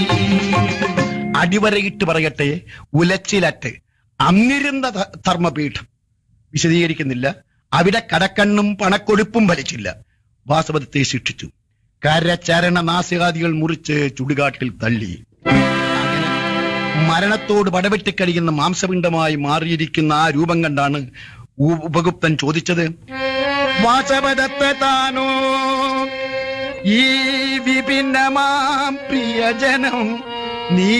അടിവരയിട്ട് പറയട്ടെ ഉലച്ചിലറ്റ് അന്നിരുന്ന ധ- ധർമ്മപീഠം വിശദീകരിക്കുന്നില്ല അവിടെ കടക്കണ്ണും പണക്കൊഴുപ്പും വലിച്ചില്ല വാസവദത്തെ ശിക്ഷിച്ചു കരചരണ നാസികാദികൾ മുറിച്ച് ചുടുകാട്ടിൽ തള്ളി അങ്ങനെ മരണത്തോട് പടവെട്ടി കഴിയുന്ന മാംസപിണ്ഡമായി മാറിയിരിക്കുന്ന ആ രൂപം കണ്ടാണ് ഉ- ഉപഗുപ്തൻ ചോദിച്ചത് വാസവദത്തെ താനോ ഈ വിഭിന്നമാം പ്രിയജനം നീ